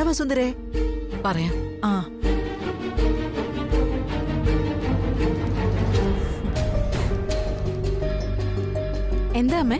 വസുന്ധരേ പറയാം ആ എന്താ അമ്മേ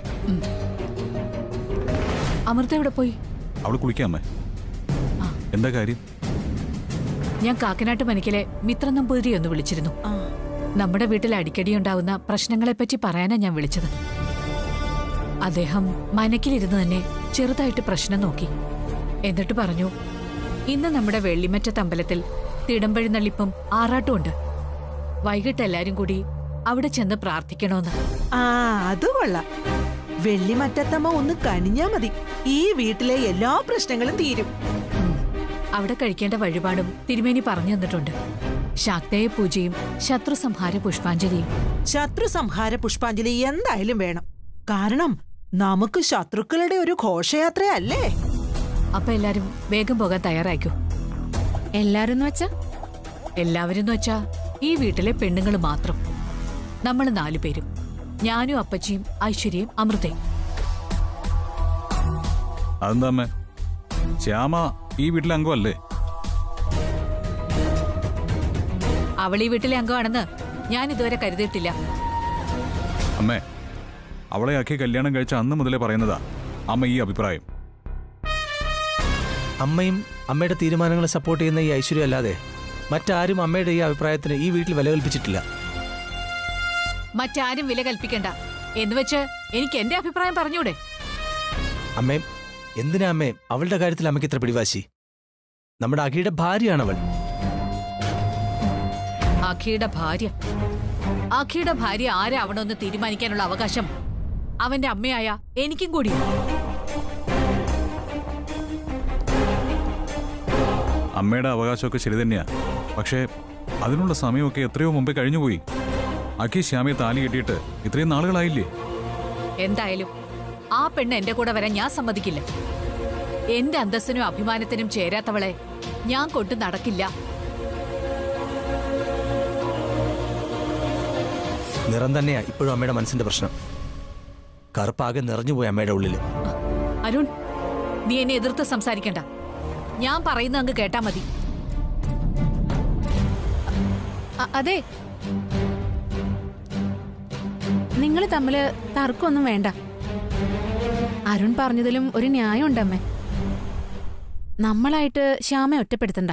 അമൃത എവിടെ പോയി അവള് കുളിക്കാമേ എന്താ കാര്യം ഞാൻ കാക്കനാട്ട് മനക്കിലെ മിത്ര നമ്പൂതിരി ഒന്ന് വിളിച്ചിരുന്നു ആ നമ്മുടെ വീട്ടിൽ അടിക്കടി ഉണ്ടാവുന്ന പ്രശ്നങ്ങളെപ്പറ്റി പറയാനാ ഞാൻ വിളിച്ചത് അദ്ദേഹം മനക്കിലിരുന്ന് തന്നെ ചെറുതായിട്ട് പ്രശ്നം നോക്കി എന്നിട്ട് പറഞ്ഞു ഇന്ന് നമ്മുടെ വെള്ളിമറ്റത്ത് അമ്പലത്തിൽ തിടമ്പഴുന്നള്ളിപ്പും ആറാട്ടും ഉണ്ട് വൈകിട്ട് എല്ലാരും കൂടി അവിടെ ചെന്ന് പ്രാർത്ഥിക്കണോന്ന് ആ അത് കൊള്ളാം വെള്ളിമറ്റത്തമ്മ ഒന്ന് കനിഞ്ഞാ മതി ഈ വീട്ടിലെ എല്ലാ പ്രശ്നങ്ങളും തീരും ഉം. അവിടെ കഴിക്കേണ്ട വഴിപാടും തിരുമേനി പറഞ്ഞു തന്നിട്ടുണ്ട് ശാക്തേയ പൂജയും ശത്രു സംഹാര പുഷ്പാഞ്ജലിയും ശത്രു സംഹാര പുഷ്പാഞ്ജലി എന്തായാലും വേണം കാരണം നമുക്ക് ശത്രുക്കളുടെ ഒരു ഘോഷയാത്രയല്ലേ അപ്പൊ എല്ലാരും വേഗം പോകാൻ തയ്യാറായിക്കോ എല്ലാരും എന്ന് വെച്ചാ എല്ലാവരും എന്ന് വെച്ചാ ഈ വീട്ടിലെ പെണ്ണുങ്ങൾ മാത്രം നമ്മൾ നാലു പേരും ഞാനും അപ്പച്ചിയും ഐശ്വര്യയും അമൃതയും അതെന്താ അമ്മേ ശ്യാമ ഈ വീട്ടിലെ അംഗമല്ലേ അവൾ ഈ വീട്ടിലെ അംഗമാണെന്ന് ഞാൻ ഇതുവരെ കരുതിയിട്ടില്ല അമ്മേ അവളെ ആക്കി കല്യാണം കഴിച്ച അന്ന് മുതലേ പറയുന്നതാ അമ്മ ഈ അഭിപ്രായം അമ്മയും അമ്മയുടെ തീരുമാനങ്ങളെ സപ്പോർട്ട് ചെയ്യുന്ന ഈ ഐശ്വര്യം അല്ലാതെ മറ്റാരും അമ്മയുടെ ഈ അഭിപ്രായത്തിന് ഈ വീട്ടിൽ വില കൽപ്പിച്ചിട്ടില്ല മറ്റാരും വില കൽപ്പിക്കണ്ട എന്ന് വെച്ച് എനിക്ക് എന്റെ അഭിപ്രായം പറഞ്ഞൂടെ അമ്മേ എന്തിനാ അമ്മേ അവളുടെ കാര്യത്തിൽ അമ്മയ്ക്ക് ഇത്ര പിടിവാശി നമ്മുടെ അഖിയുടെ ഭാര്യയാണ് അവൾ അഖിയുടെ ഭാര്യ അഖിയുടെ ഭാര്യ ആരാവണമെന്ന് തീരുമാനിക്കാനുള്ള അവകാശം അവന്റെ അമ്മയായ എനിക്കും കൂടി അമ്മയുടെ അവകാശമൊക്കെ ശരി തന്നെയാ പക്ഷേ അതിനുള്ള സമയമൊക്കെ എത്രയോ മുമ്പേ കഴിഞ്ഞുപോയി അഖി ശ്യാമയെ താലി കെട്ടിയിട്ട് ഇത്രയും നാളുകളായില്ലേ എന്തായാലും ആ പെണ്ണ് എന്റെ കൂടെ വരാൻ ഞാൻ സമ്മതിക്കില്ല എന്റെ അന്തസ്സിനും അഭിമാനത്തിനും ചേരാത്തവളെ ഞാൻ കൊണ്ടു നടക്കില്ല നിറം തന്നെയാ ഇപ്പോഴും അമ്മയുടെ മനസ്സിന്റെ പ്രശ്നം കറുപ്പാകെ നിറഞ്ഞുപോയി അമ്മയുടെ ഉള്ളിൽ അരുൺ നീ എന്നെ എതിർത്ത് സംസാരിക്കണ്ട ഞാൻ പറയുന്ന അങ്ങ് കേട്ടാ മതി അ- അതെ നിങ്ങൾ തമ്മില് തർക്കമൊന്നും വേണ്ട അരുൺ പറഞ്ഞതിലും ഒരു ന്യായം ഉണ്ടമ്മേ നമ്മളായിട്ട് ശ്യാമ ഒറ്റപ്പെടുത്തണ്ട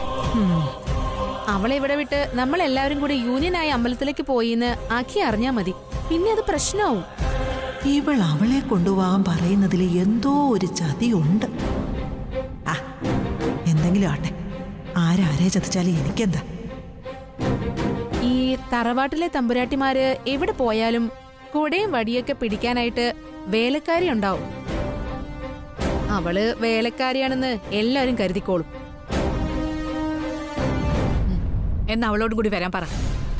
അവളെ ഇവിടെ വിട്ട് നമ്മൾ എല്ലാവരും കൂടി യൂണിയനായി അമ്പലത്തിലേക്ക് പോയിന്ന് ആക്കി അറിഞ്ഞാ മതി പിന്നെ അത് പ്രശ്നമാവും ഇവൾ അവളെ കൊണ്ടുപോകാൻ പറയുന്നതിൽ എന്തോ ഒരു ചതിയുണ്ട് ആ എന്തെങ്കിലും ആട്ടെ ആരാരെ ചതിച്ചാലും എനിക്കെന്താ ഈ തറവാട്ടിലെ തമ്പുരാട്ടിമാര് എവിടെ പോയാലും കുടയും വടിയൊക്കെ പിടിക്കാനായിട്ട് വേലക്കാരി ഉണ്ടാവും അവള് വേലക്കാരിയാണെന്ന് എല്ലാരും കരുതിക്കോളും എന്ന് അവളോടും കൂടി വരാൻ പറ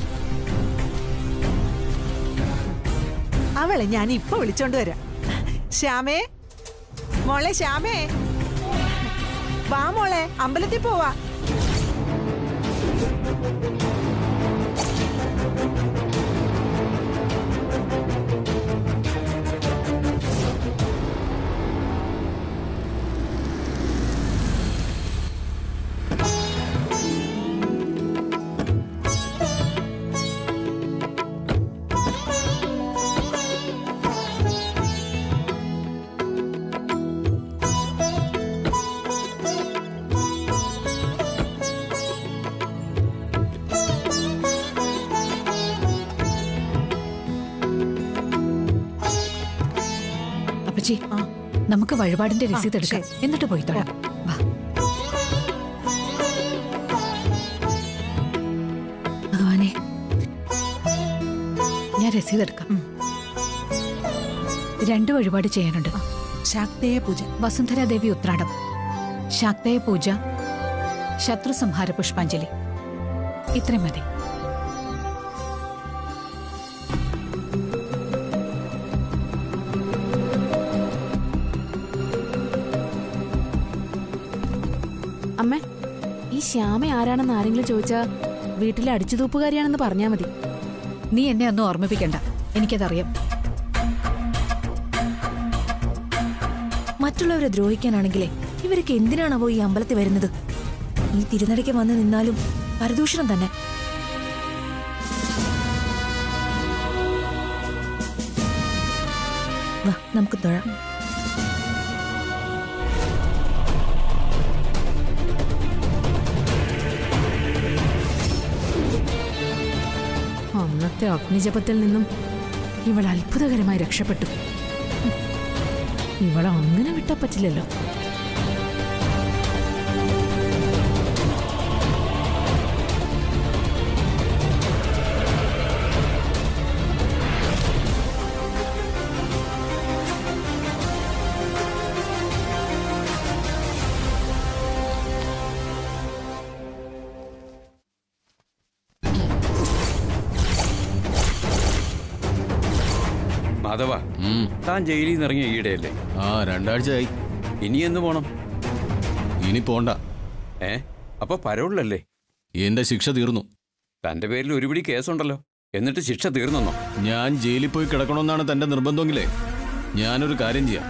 അവളെ ഞാൻ ഇപ്പൊ വിളിച്ചോണ്ട് വരാം ശ്യാമേ മോളെ ശ്യാമേ വാ മോളെ അമ്പലത്തിൽ പോവാ അപ്പച്ചി ആ. നമുക്ക് വഴിപാടിന്റെ രസീത് ആ, എടുക്കാം ശരി. എന്നിട്ട് പോയി തൊഴാം വാ ഭഗവാനെ ഞാൻ രസീത് എടുക്കാം ഉം. രണ്ട് വഴിപാട് ചെയ്യാനുണ്ട് ശാക്തേയ പൂജ വസുന്ധരാദേവി ഉത്രാടം ശാക്തേയ പൂജ ശത്രു സംഹാര പുഷ്പാഞ്ജലി ഇത്രയും മതി അമ്മ ഈ ശ്യാമ ആരാണെന്ന് ആരെങ്കിലും ചോദിച്ചാ വീട്ടിലെ അടിച്ചുതൂപ്പുകാരിയാണെന്ന് പറഞ്ഞാ മതി നീ എന്നെ ഒന്നും ഓർമ്മിപ്പിക്കണ്ട എനിക്കതറിയാം മറ്റുള്ളവരെ ദ്രോഹിക്കാനാണെങ്കിലേ ഇവരൊക്കെ എന്തിനാണാവോ ഈ അമ്പലത്തിൽ വരുന്നത് ഈ തിരുനടയ്ക്ക് വന്ന് നിന്നാലും പരദൂഷണം തന്നെ വാ നമുക്ക് തൊഴാം അന്നത്തെ അഗ്നിജപത്തിൽ നിന്നും ഇവൾ അത്ഭുതകരമായി രക്ഷപ്പെട്ടു ഇവളെ അങ്ങനെ വിട്ടാ പറ്റില്ലല്ലോ മാധവ താൻ ജയിലിൽ നിന്ന് ഇറങ്ങിയ ഈയിടെയല്ലേ ആ രണ്ടാഴ്ചയായി ഇനി എന്ന് പോണം ഇനി പോണ്ട ഏ അപ്പൊ പരോളിലല്ലേ എന്റെ ശിക്ഷ തീർന്നു തന്റെ പേരിൽ ഒരുപിടി കേസുണ്ടല്ലോ എന്നിട്ട് ശിക്ഷ തീർന്നെന്നോ ഞാൻ ജയിലിൽ പോയി കിടക്കണമെന്നാണ് തന്റെ നിർബന്ധമെങ്കിലേ ഞാനൊരു കാര്യം ചെയ്യാം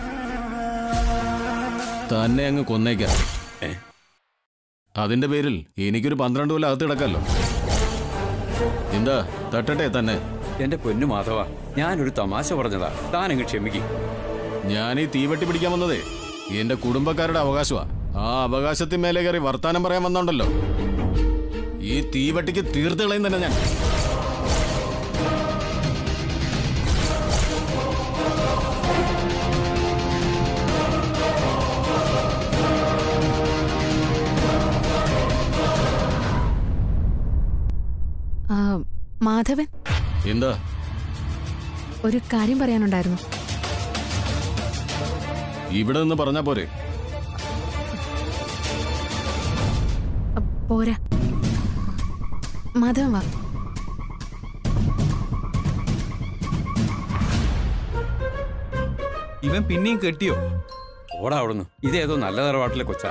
തന്നെ അങ്ങ് കൊന്നേക്കാം ഏ? അതിന്റെ പേരിൽ എനിക്കൊരു പന്ത്രണ്ട് കൊല്ലം അകത്ത് കിടക്കല്ലോ എന്താ തട്ടട്ടെ തന്നെ എന്റെ പൊന്നു മാധവ ഞാനൊരു തമാശ പറഞ്ഞതാ താൻ അങ്ങ് ക്ഷമിക്കും ഞാൻ ഈ തീവട്ടി പിടിക്കാൻ വന്നതേ എന്റെ കുടുംബക്കാരുടെ അവകാശമാ ആ അവകാശത്തിന് മേലെ കയറി വർത്താനം പറയാൻ വന്നോണ്ടല്ലോ ഈ തീവട്ടിക്ക് തീർത്ത് കളയും തന്നെ ഞാൻ ആ, മാധവൻ എന്താ ഒരു കാര്യം പറയാനുണ്ടായിരുന്നു ഇവിടെ നിന്ന് പറഞ്ഞാ പോരെ അ, പോരാ മാധവൻ വാ ഇവൻ പിന്നെയും കെട്ടിയോ ഓടാ അവിടുന്ന് ഇതേതോ നല്ല തറവാട്ടിലെ കൊച്ചാ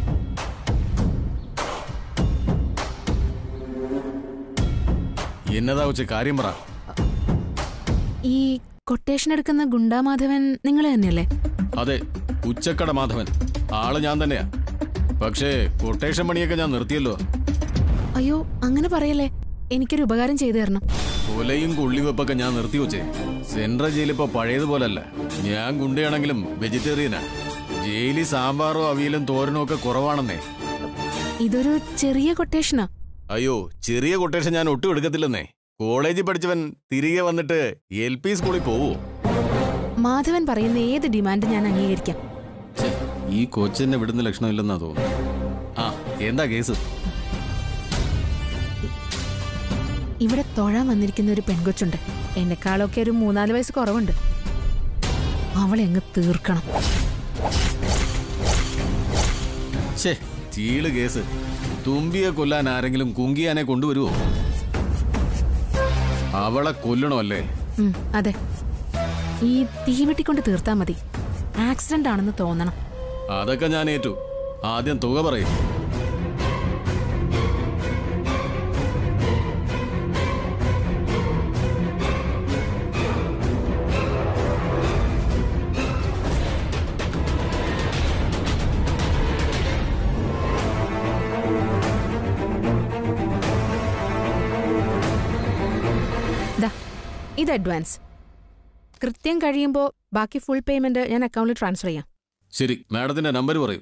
എന്നതാ വെച്ച് കാര്യം പറ ഈ കൊട്ടേഷൻ എടുക്കുന്ന ഗുണ്ടാ മാധവൻ നിങ്ങൾ തന്നെയല്ലേ അതെ ഉച്ചക്കട മാധവൻ ആള് ഞാൻ തന്നെയാ പക്ഷേ കൊട്ടേഷൻ പണിയൊക്കെ ഞാൻ നിർത്തിയല്ലോ അയ്യോ അങ്ങനെ പറയല്ലേ എനിക്കൊരു ഉപകാരം ചെയ്തു തരണം കൊലയും കൊള്ളിവെപ്പൊക്കെ ഞാൻ നിർത്തി വെച്ചേ സെൻട്രൽ ജയിലിപ്പോ പഴയതുപോലല്ല ഞാൻ ഗുണ്ടയാണെങ്കിലും വെജിറ്റേറിയനാ ജയിലിൽ സാമ്പാറോ അവിയലും തോരനും ഒക്കെ കുറവാണെന്നേ ഇതൊരു ചെറിയ കൊട്ടേഷനാ അയ്യോ ചെറിയ കൊട്ടേഷൻ ഞാൻ ഒട്ടും എടുക്കത്തില്ലെന്നേ കോളേജിൽ പഠിച്ചവൻ തിരികെ വന്നിട്ട് എൽ പി സ്കൂളിൽ പോവോ മാധവൻ പറയുന്ന ഏത് ഡിമാൻഡ് ഞാൻ അംഗീകരിക്കാം ഛെ, ഈ കൊച്ചിനെ വിടുന്ന ലക്ഷണമില്ലെന്നാ തോന്നുന്നു ആ എന്താ കേസ് ഇവിടെ തൊഴാൻ വന്നിരിക്കുന്ന ഒരു പെൺകൊച്ചുണ്ട് എന്നെക്കാളൊക്കെ ഒരു മൂന്നാല് വയസ്സ് കുറവുണ്ട് അവളെ അങ്ങ് തീർക്കണം ഛേ ചീള് കേസ് തുമ്പിയെ കൊല്ലാൻ ആരെങ്കിലും കുങ്കിയാനെ കൊണ്ടുവരുവോ അവളെ കൊല്ലണമല്ലേ ഉം, അതെ ഈ തീവെട്ടിക്കൊണ്ട് തീർത്താ മതി ആക്സിഡന്റ് ആണെന്ന് തോന്നണം അതൊക്കെ ഞാൻ ഏറ്റു ആദ്യം തുക പറയും ദാ ഇത് അഡ്വാൻസ് കൃത്യം കഴിയുമ്പോൾ ബാക്കി ഫുൾ പേയ്മെന്റ് ഞാൻ അക്കൗണ്ടിൽ ട്രാൻസ്ഫർ ചെയ്യാം ശരി മാഡത്തിന്റെ നമ്പർ പറയൂ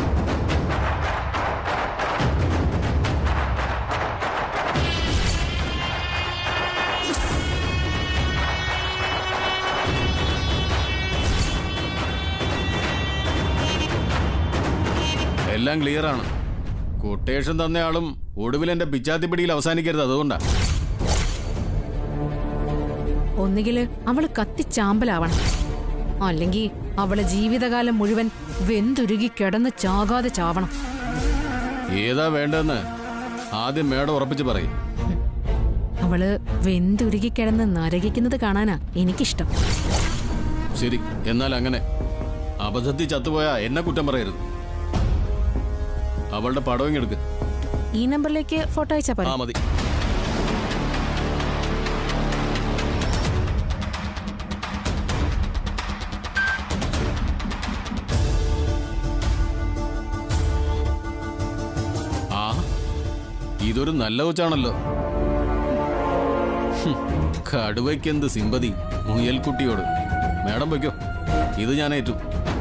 എല്ലാം ക്ലിയർ ആണ് കൊട്ടേഷൻ തന്നയാളും ഒടുവിൽ എന്റെ പിച്ചാത്തിപ്പിടിയിൽ അവസാനിക്കരുത് അതുകൊണ്ടാ ഒന്നുകില് അവള് കത്തിച്ചാമ്പലാവണം അല്ലെങ്കിൽ അവളെ ജീവിതകാലം മുഴുവൻ വെന്തുരുകി കിടന്ന് ചാകാതെ ചാവണം ഏതാ വേണ്ടതെന്ന് ആദ്യം മേഡം ഉറപ്പിച്ച് പറയും അവള് വെന്തുരുകി കിടന്ന് നരകിക്കുന്നത് കാണാനാ എനിക്കിഷ്ടം ശരി എന്നാൽ അങ്ങനെ അബദ്ധത്തിൽ ചത്തുപോയാ എന്നെ കുറ്റം പറയരുത് അവളുടെ പടവും എടുക്ക് ഈ നമ്പറിലേക്ക് ഫോട്ടോ അയച്ചാ ആ പോരെ മതി ഇതൊരു നല്ല കൊച്ചാണല്ലോ ഹും, കടുവയ്ക്കെന്ത് സിമ്പതി മുയൽക്കുട്ടിയോട് മേഡം വയ്ക്കോ ഇത് ഞാൻ ഏറ്റു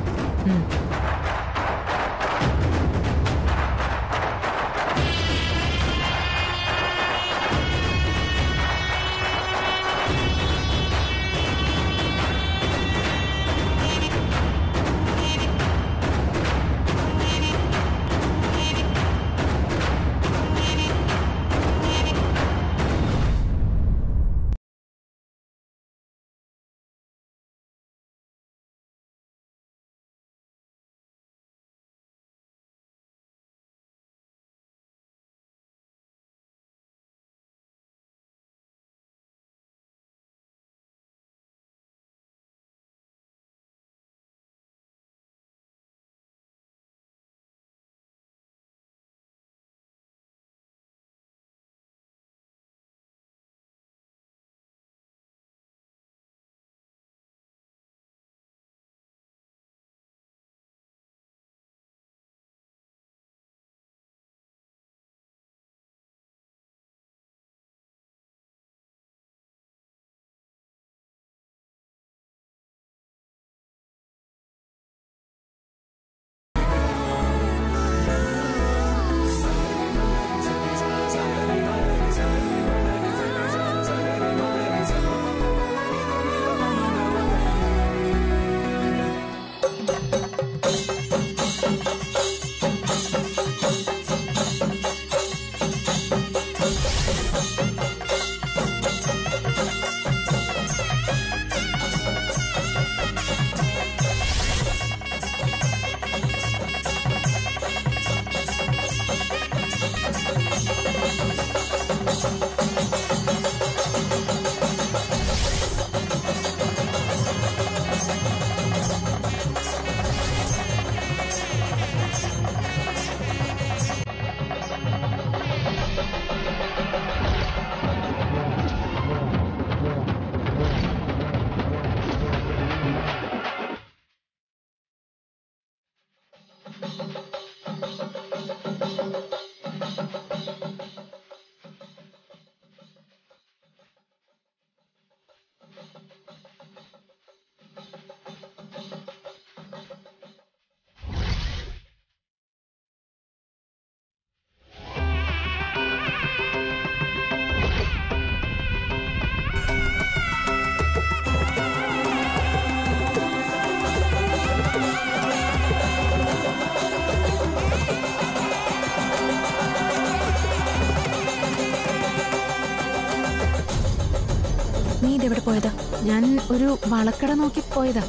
നീ ഇതെവിടെ പോയതാ ഞാൻ ഒരു വളക്കട നോക്കി പോയതാ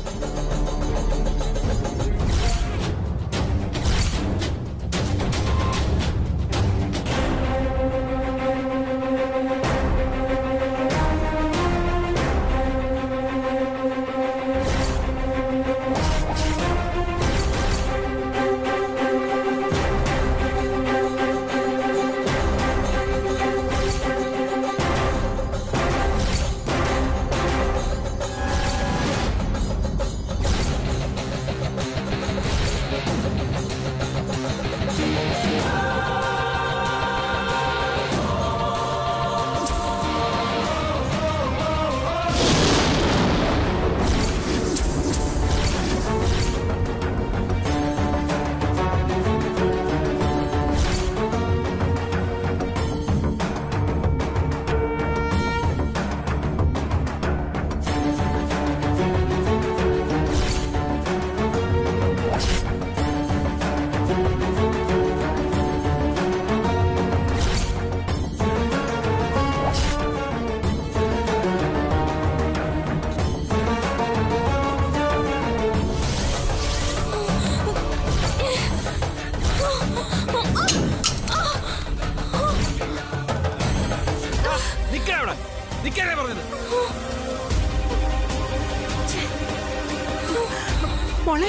മോളെ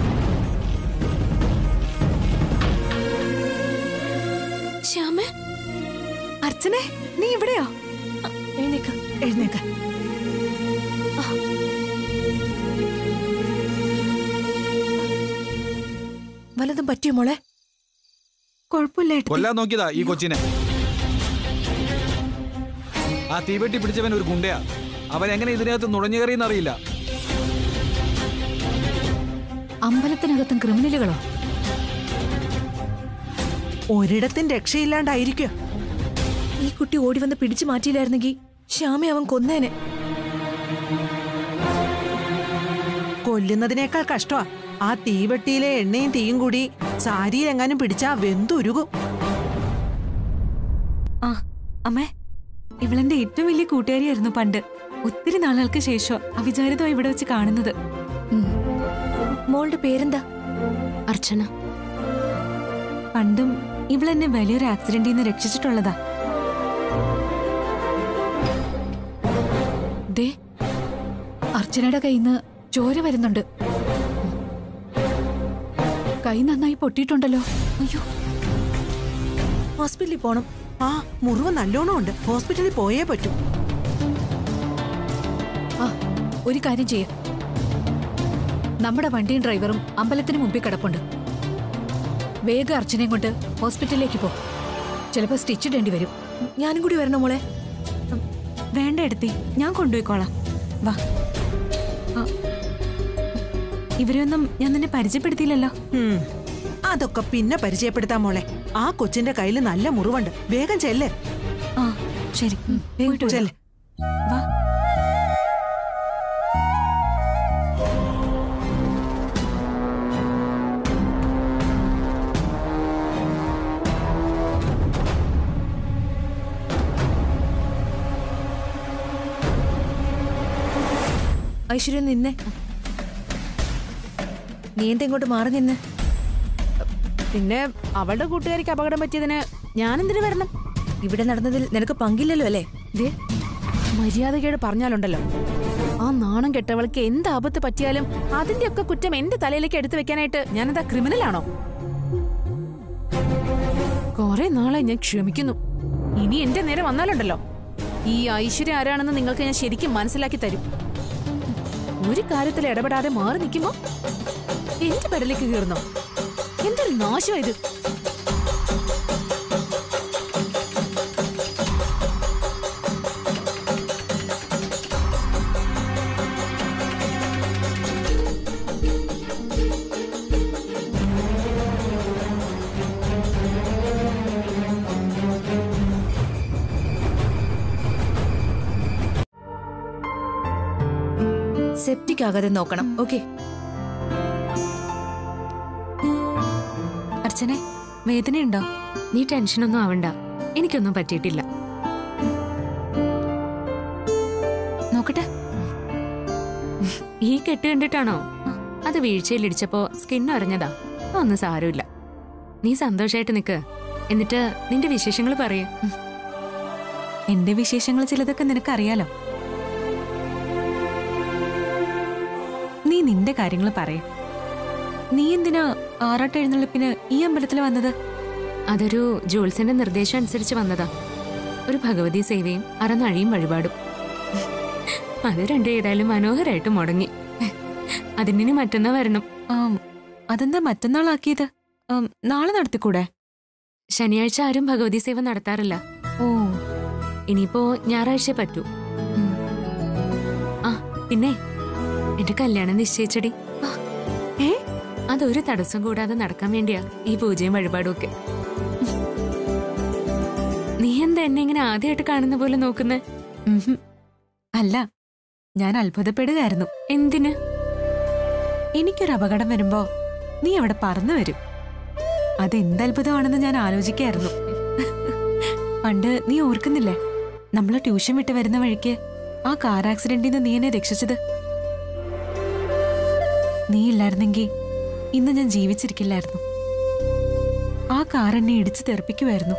ശ്യാമേ അർച്ചനെ നീ ഇവിടെയോ അ, എഴുന്നേക്ക് എഴുന്നേക്ക വല്ലതും പറ്റിയോ മോളെ കുഴപ്പമില്ല ഏട്ടത്തി. കൊല്ലാൻ നോക്കിയതാ ഈ കൊച്ചിനെ ആ തീവെട്ടി പിടിച്ചവൻ ഒരു ഗുണ്ടയാ അവൻ എങ്ങനെ ഇതിനകത്ത് നുഴഞ്ഞു കയറിയെന്നറിയില്ല അമ്പലത്തിനകത്തും ക്രിമിനലുകളോ ഒരിടത്തും രക്ഷയില്ലാണ്ടായിരിക്കുക ഈ കുട്ടി ഓടി വന്ന് പിടിച്ചു മാറ്റിയില്ലായിരുന്നെങ്കിൽ ശ്യാമെ അവൻ കൊന്നേനെ കൊല്ലുന്നതിനേക്കാൾ കഷ്ടമാ ആ തീവെട്ടിയിലെ എണ്ണയും തീയും കൂടി സാരിയിലെങ്ങാനും പിടിച്ചാ വെന്തുരുകും ആ അമ്മേ ഇവളെന്റെ ഏറ്റവും വലിയ കൂട്ടുകാരിയായിരുന്നു പണ്ട് ഒത്തിരി നാളുകൾക്ക് ശേഷം അവിചാരിതമായി ഇവിടെ വെച്ച് കാണുന്നത് മോളുടെ പേരെന്താ അർച്ചന പണ്ടും ഇവളെന്നെ വലിയൊരു ആക്സിഡന്റിൽ നിന്ന് രക്ഷിച്ചിട്ടുള്ളതാ ദേ അർച്ചനയുടെ കയ്യിൽ നിന്ന് ചോര വരുന്നുണ്ട് കൈ നന്നായി പൊട്ടിയിട്ടുണ്ടല്ലോ അയ്യോ ഹോസ്പിറ്റലിൽ പോണം ആ മുറിവ് നല്ലോണം ഉണ്ട് ഹോസ്പിറ്റലിൽ പോയേ പറ്റൂ ആ ഒരു കാര്യം ചെയ്യ നമ്മുടെ വണ്ടിയും ഡ്രൈവറും അമ്പലത്തിന് മുമ്പിൽ കിടപ്പുണ്ട് വേഗം അർച്ചനയും കൊണ്ട് ഹോസ്പിറ്റലിലേക്ക് പോ ചിലപ്പോൾ സ്റ്റിച്ച് ഇടേണ്ടി വരും ഞാനും കൂടി വരണോ മോളെ വേണ്ട എടുത്തി ഞാൻ കൊണ്ടുപോയിക്കോളാം വാ ആ, ഇവരെയൊന്നും ഞാൻ നിന്നെ പരിചയപ്പെടുത്തിയില്ലല്ലോ ഉം. അതൊക്കെ പിന്നെ പരിചയപ്പെടുത്താം മോളെ ആ കൊച്ചിന്റെ കയ്യിൽ നല്ല മുറിവുണ്ട് വേഗം ചെല്ല് ആ ശരി വേഗം ചെല്ല് വാ ഐശ്വര്യ നിന്നെ നീ എന്താ ഇങ്ങോട്ട് മാറി നിന്ന് പിന്നെ അവളുടെ കൂട്ടുകാരിക്ക് അപകടം പറ്റിയതിന് ഞാൻ എന്തിനു വരണം ഇവിടെ നടന്നതിൽ നിനക്ക് പങ്കില്ലല്ലോ അല്ലേ ദേ മര്യാദകേട് പറഞ്ഞാലുണ്ടല്ലോ ആ നാണം കെട്ടവൾക്ക് എന്ത് ആപത്ത് പറ്റിയാലും അതിന്റെയൊക്കെ കുറ്റം എന്റെ തലയിലേക്ക് എടുത്തു വെക്കാനായിട്ട് ഞാനെന്താ ക്രിമിനലാണോ കുറെ നാളെ ഞാൻ ക്ഷമിക്കുന്നു ഇനി എന്റെ നേരെ വന്നാലുണ്ടല്ലോ ഈ ഐശ്വര്യ ആരാണെന്ന് നിങ്ങൾക്ക് ഞാൻ ശരിക്കും മനസ്സിലാക്കി തരും ഒരു കാര്യത്തിൽ ഇടപെടാതെ മാറി നിൽക്കുമ്പോ എന്റെ പെടലേക്ക് കീറുന്നോ എന്തൊരു നാശം ഇത് സെപ്റ്റിക് ആകാതെ നോക്കണം ഓക്കെ അർച്ചനെ വേദനയുണ്ടോ നീ ടെൻഷനൊന്നും ആവണ്ട എനിക്കൊന്നും പറ്റിയിട്ടില്ല നോക്കട്ടെ ഈ കെട്ട് കണ്ടിട്ടാണോ അത് വീഴ്ചയിലിടിച്ചപ്പോ സ്കിൻ അറിഞ്ഞതാ ഒന്നും സാരമില്ല നീ സന്തോഷായിട്ട് നിക്ക് എന്നിട്ട് നിന്റെ വിശേഷങ്ങൾ പറയൂ എന്റെ വിശേഷങ്ങൾ ചിലതൊക്കെ നിനക്കറിയാലോ നീ നിന്റെ കാര്യങ്ങൾ പറയ നീ എന്തിനാ ആറാട്ട് എഴുന്നള്ളിപ്പിന് ഈ അമ്പലത്തിൽ വന്നത് അതൊരു ജോത്സ്യന്റെ നിർദ്ദേശം അനുസരിച്ച് വന്നതാ ഒരു ഭഗവതി സേവയും അറനഴിയും വഴിപാടും അത് രണ്ടും ഏതായാലും മനോഹരായിട്ട് മുടങ്ങി അതിനി മറ്റന്നാ വരണം ആം, അതെന്താ മറ്റന്നാളാക്കിയത് ആം, നാളെ നടത്തിക്കൂടെ ശനിയാഴ്ച ആരും ഭഗവതി സേവ നടത്താറില്ല ഓ ഇനിയിപ്പോ ഞായറാഴ്ച പറ്റൂ ഉം. ആ പിന്നെ എന്റെ കല്യാണം നിശ്ചയിച്ചടി ഏ അതൊരു തടസ്സം കൂടാതെ നടക്കാൻ വേണ്ടിയാ ഈ പൂജയും വഴിപാടും ഒക്കെ നീ എന്താ എന്നെ ഇങ്ങനെ ആദ്യമായിട്ട് കാണുന്ന പോലെ നോക്കുന്നേ ഉംഹും. അല്ല ഞാൻ അത്ഭുതപ്പെടുകയായിരുന്നു എന്തിന് എനിക്കൊരു അപകടം വരുമ്പോ നീ അവിടെ പറന്നു വരും അതെന്ത് അത്ഭുതമാണെന്ന് ഞാൻ ആലോചിക്കായിരുന്നു പണ്ട് നീ ഓർക്കുന്നില്ലേ നമ്മള് ട്യൂഷൻ വിട്ട് വരുന്ന വഴിക്ക് ആ കാർ ആക്സിഡന്റിൽ നിന്ന് നീ എന്നെ രക്ഷിച്ചത് നീ ഇല്ലായിരുന്നെങ്കിൽ ഇന്ന് ഞാൻ ജീവിച്ചിരിക്കില്ലായിരുന്നു ആ കാർ എന്നെ ഇടിച്ചു തെറിപ്പിക്കുമായിരുന്നു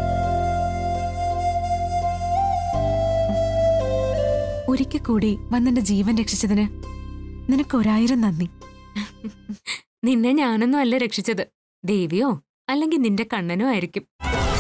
ഒരിക്കൽ കൂടി വന്നെന്റെ ജീവൻ രക്ഷിച്ചതിന് നിനക്ക് ഒരായിരം നന്ദി നിന്നെ ഞാനൊന്നും അല്ല രക്ഷിച്ചത് ദേവിയോ അല്ലെങ്കിൽ നിന്റെ കണ്ണനോ ആയിരിക്കും